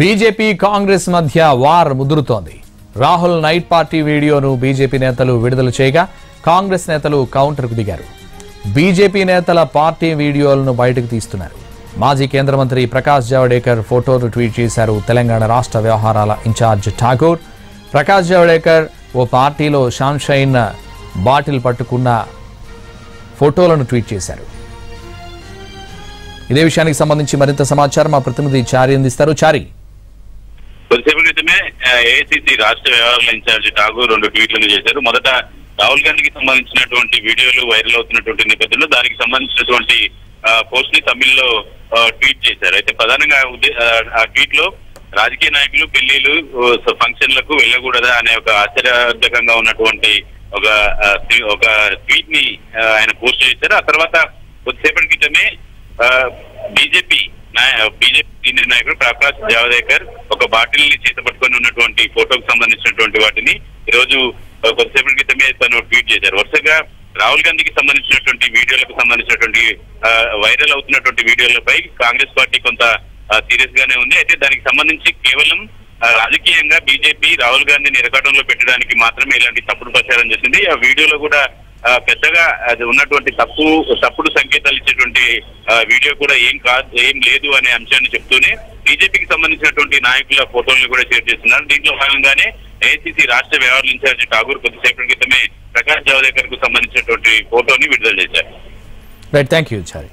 BJP Congress మధ్య war ముదురుతోంది Rahul night party వీడియోను బీజేపీ నేతలు విడుదల చేయగా కాంగ్రెస్ నేతలు కౌంటర్కు దిగారు బీజేపీ నేతల పార్టీ వీడియోలను బయటకు తీస్తున్నారు మాజీ కేంద్ర మంత్రి ప్రకాష్ జావడేకర్ ఫోటోను ట్వీట్ చేశారు తెలంగాణ రాష్ట్ర వ్యవహారాల ఇన్ఛార్జ్ ఠాగూర్ ప్రకాష్ జావడేకర్ ఓ పార్టీలో షాన్షైన్ బాటిల్ పట్టుకున్న ఫోటోలను ట్వీట్ చేశారు ఇదే విషయానికి సంబంధించి మరింత సమాచారం మా ప్రతినిధి చారి అందిస్తారు చారి కొద్దిసేపు క్రితమే ఏఐసిసి రాష్ట్ర వ్యవహారాల ఇన్ఛార్జి ఠాగూర్ రెండు ట్వీట్లను చేశారు మొదట రాహుల్ గాంధీకి సంబంధించినటువంటి వీడియోలు వైరల్ అవుతున్నటువంటి నేపథ్యంలో దానికి సంబంధించినటువంటి పోస్ట్ ని తమిళ్లో ఆ, ట్వీట్ చేశారు అయితే ప్రధానంగా ఆ ఉద్దే- ఆ, ఆ ట్వీట్ లో రాజకీయ నాయకులు పెళ్లిలు ఫంక్షన్లకు వెళ్ళకూడదా అనే ఒక ఆశ్చర్యర్థకంగా ఉన్నటువంటి ఒక ఆ, ట్వీ- ఒక ట్వీట్ ని ఆ, ఆయన పోస్ట్ చేశారు ఆ తర్వాత కొద్దిసేపటి క్రితమే బీజేపీ బీజేపీ సీనియర్ నాయకుడు ప్రకాష్ జావదేకర్ ఒక బాటిల్ ని చేత పట్టుకొని ఉన్నటువంటి ఫోటోకు సంబంధించినటువంటి వాటిని ఈ రోజు ఆ, కొద్దిసేపటి క్రితమే తను ట్వీట్ చేశారు వరుసగా రాహుల్ గాంధీకి సంబంధించినటువంటి వీడియోలకు సంబంధించినటువంటి ఆ, వైరల్ అవుతున్నటువంటి వీడియోలపై కాంగ్రెస్ పార్టీ కొంత సీరియస్ గానే ఉంది అయితే దానికి సంబంధించి కేవలం ఆ, రాజకీయంగా బీజేపీ రాహుల్ గాంధీని ఇరకటంలో పెట్టడానికి మాత్రమే ఇలాంటి తప్పుడు ప్రచారం చేసింది ఆ వీడియోలో కూడా ఆ, పెద్దగా అది ఉన్నటువంటి తప్పు తప్పుడు సంకేతాలు ఇచ్చేటువంటి ఆ, వీడియో కూడా ఏం కాదు ఏం లేదు అనే అంశాన్ని చెప్తూనే బీజేపీకి సంబంధించినటువంటి నాయకుల ఫోటోలను కూడా షేర్ చేస్తున్నారు దీంట్లో భాగంగానే ఏఐసిసి రాష్ట్ర వ్యవహారాల ఇన్ఛార్జి ఠాగూర్ కొద్దిసేపటి క్రితమే ప్రకాష్ జావదేకర్ కు సంబంధించినటువంటి ఫోటోని విడుదల చేశారు right thank you Chari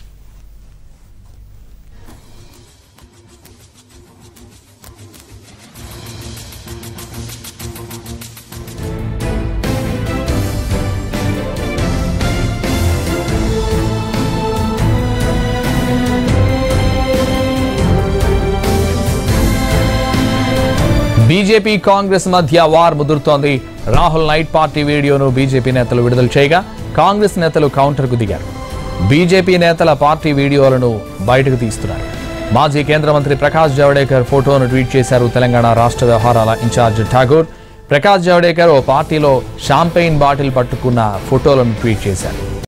BJP Congress మధ్య వార్ ముదురుతోంది రాహుల్ నైట్ పార్టీ వీడియోను బీజేపీ నేతలు విడుదల చేయగా కాంగ్రెస్ నేతలు కౌంటర్కు దిగారు బీజేపీ నేతల పార్టీ వీడియోలను బయటకు తీస్తున్నారు మాజీ కేంద్ర మంత్రి ప్రకాష్ జావడేకర్ ఫోటోను ట్వీట్ చేశారు తెలంగాణ రాష్ట్ర వ్యవహారాల ఇన్ఛార్జ్ ఠాగూర్ ప్రకాష్ జావడేకర్ ఓ పార్టీలో షాంపెయిన్ బాటిల్ పట్టుకున్న ఫోటోలను ట్వీట్ చేశారు